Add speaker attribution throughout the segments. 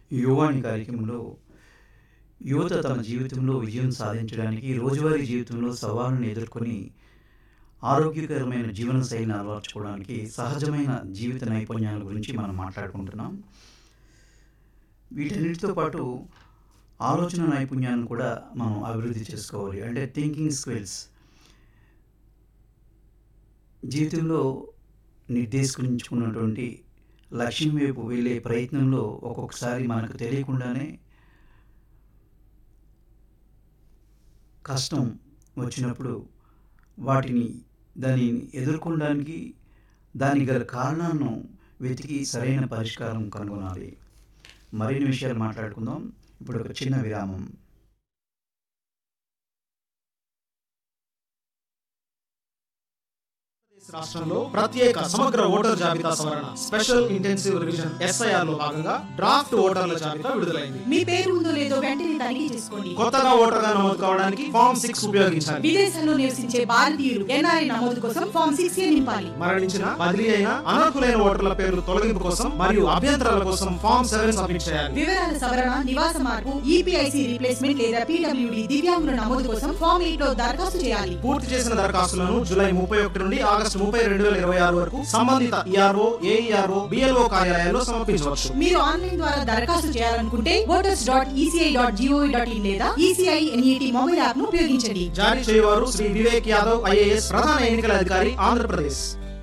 Speaker 1: యువాని కార్యక్రమంలో యువత తమ జీవితంలో విజయం సాధించడానికి రోజువారీ జీవితంలో సవాళ్ళను ఎదుర్కొని ఆరోగ్యకరమైన జీవన శైలిని అలవర్చుకోవడానికి సహజమైన జీవిత నైపుణ్యాల గురించి మనం మాట్లాడుకుంటున్నాం వీటన్నిటితో పాటు ఆలోచన నైపుణ్యాలను కూడా మనం అభివృద్ధి చేసుకోవాలి అంటే థింకింగ్ స్కిల్స్ జీవితంలో నిర్దేశించుకున్నటువంటి లక్ష్యం వైపు వెళ్ళే ప్రయత్నంలో ఒక్కొక్కసారి మనకు తెలియకుండానే కష్టం వచ్చినప్పుడు వాటిని దానిని ఎదుర్కొనడానికి దానికి గల కారణాలను వెతికి సరైన పరిష్కారం కనుగొనాలి మరిన్ని విషయాలు మాట్లాడుకుందాం ఇప్పుడు ఒక చిన్న విరామం
Speaker 2: రాష్ట్రంలో ప్రత్యేక సమగ్ర ఓటర్ జాబితా సవరణ స్పెషల్ ఇంటెన్సివ్ రివిజన్ ఎస్ఐఆర్ లో భాగంగా డ్రాఫ్ట్ ఓటర్ల జాబితా విడుదలైంది
Speaker 3: మీ పేరు ఉందో లేదో వెంటనే తనిఖీ చేసుకోండి
Speaker 2: కొత్తగా ఓటర్గా నమోదు కావడానికి ఫామ్ సిక్స్ ఉపయోగించాలి
Speaker 3: విదేశాల్లో నివసించే భారతీయులు ఎన్ఆర్ఐ నమోదు కోసం ఫామ్ సిక్స్ ఏ నింపాలి
Speaker 2: మరణించిన బదిలీ అయిన అనర్హులైన ఓటర్ల పేర్లు తొలగింపు కోసం మరియు అభ్యంతరాల కోసం ఫామ్ సెవెన్ సబ్మిట్ చేయాలి
Speaker 3: వివరాల సవరణ నివాస మార్పు ఈపీఐసి రీప్లేస్మెంట్ లేదా పీడబ్ల్యూడి దివ్యాంగుల నమోదు కోసం ఫామ్ ఎయిట్ లో దరఖాస్తు చేయాలి
Speaker 2: పూర్తి చేసిన దరఖాస్తులను జూలై ముప్పై ఒకటి నుండి ఆగస్టు ముప్పై రెండు వేల ఇరవై ఆరు వరకు సంబంధిత ఈఆర్ఓ ఏఈఆర్ఓ బిఎల్ఓ కార్యాలయాల్లో సమర్పించవచ్చు
Speaker 3: మీరు ఆన్లైన్ ద్వారా దరఖాస్తు చేయాలనుకుంటే voters dot ECI dot G O V dot in లేదా ఈసీఐ ఎన్ఈటి మొబైల్ యాప్ ను ఉపయోగించండి
Speaker 2: జారీ చేయవారు శ్రీ వివేక్ యాదవ్ ఐఏఎస్ ప్రధాన ఎన్నికల అధికారి ఆంధ్రప్రదేశ్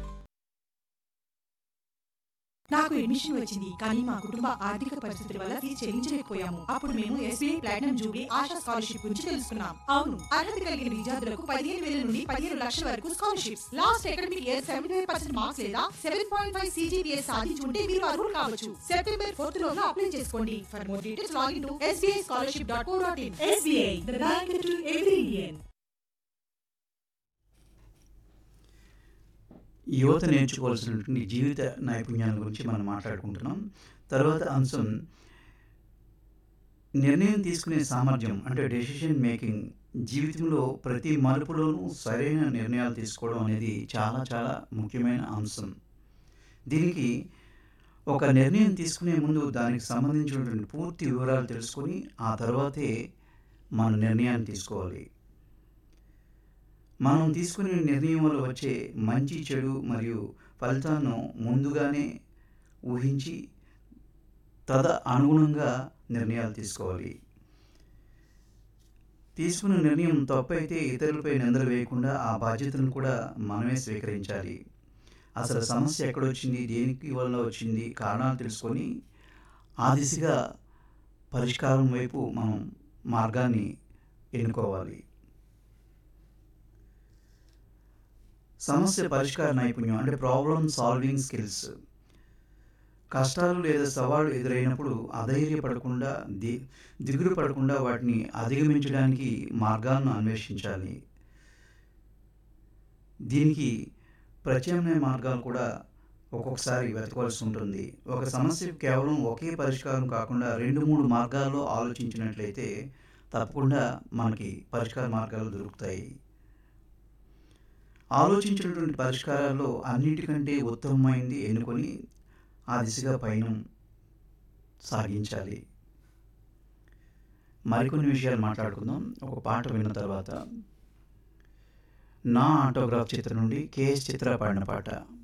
Speaker 3: నాకు అడ్మిషన్ వచ్చింది కానీ మా కుటుంబ ఆర్థిక పరిస్థితుల వల్ల ఫీజు చెల్లించలేకపోయాము అప్పుడు మేము SBI platinum jubilee Asha scholarship గురించి తెలుసుకున్నాం అవును అర్హత కలిగిన విద్యార్థులకు పదిహేను వేల నుండి పదిహేను లక్షల వరకు scholarships last academic year seventy five percent marks లేదా సెవెన్ పాయింట్ ఫైవ్ సిజిపిఎస్ సాధించి ఉంటే మీరు అర్హులు కావచ్చు సెప్టెంబర్ ఫోర్త్ లోగా అప్లై చేసుకోండి for more details login to SBI scholarship dot co dot in SBI the bank to every Indian
Speaker 1: యువత నేర్చుకోవాల్సినటువంటి జీవిత నైపుణ్యాల గురించి మనం మాట్లాడుకుంటున్నాం తర్వాత అంశం నిర్ణయం తీసుకునే సామర్థ్యం అంటే డెసిషన్ మేకింగ్ జీవితంలో ప్రతి మలుపులోనూ సరైన నిర్ణయాలు తీసుకోవడం అనేది చాలా చాలా ముఖ్యమైన అంశం దీనికి ఒక నిర్ణయం తీసుకునే ముందు దానికి సంబంధించినటువంటి పూర్తి వివరాలు తెలుసుకొని ఆ తర్వాతే మన నిర్ణయాన్ని తీసుకోవాలి మనం తీసుకునే నిర్ణయం వల్ల వచ్చే మంచి చెడు మరియు ఫలితాలను ముందుగానే ఊహించి తద అనుగుణంగా నిర్ణయాలు తీసుకోవాలి తీసుకున్న నిర్ణయం తప్పైతే ఇతరులపై నిందలు వేయకుండా ఆ బాధ్యతను కూడా మనమే స్వీకరించాలి అసలు సమస్య ఎక్కడొచ్చింది దేనికి వల్ల వచ్చింది కారణాలు తెలుసుకొని ఆ దిశగా పరిష్కారం వైపు మనం మార్గాన్ని ఎన్నుకోవాలి సమస్య పరిష్కార నైపుణ్యం అంటే ప్రాబ్లం సాల్వింగ్ స్కిల్స్ కష్టాలు లేదా సవాళ్ళు ఎదురైనప్పుడు అధైర్యపడకుండా ది దిగులు పడకుండా వాటిని అధిగమించడానికి మార్గాలను అన్వేషించాలి దీనికి ప్రత్యామ్నాయ మార్గాలు కూడా ఒక్కొక్కసారి వెతకవలసి ఉంటుంది ఒక సమస్యకు కేవలం ఒకే పరిష్కారం కాకుండా రెండు మూడు మార్గాల్లో ఆలోచించినట్లయితే తప్పకుండా మనకి పరిష్కార మార్గాలు దొరుకుతాయి ఆలోచించినటువంటి పరిష్కారాల్లో అన్నిటికంటే ఉత్తమమైంది ఎన్నుకొని ఆ దిశగా పయనం సాగించాలి మరికొన్ని విషయాలు మాట్లాడుకుందాం ఒక పాట విన్న తర్వాత నా ఆటోగ్రాఫ్ చిత్రం నుండి కేఎస్ చిత్ర పాడిన పాట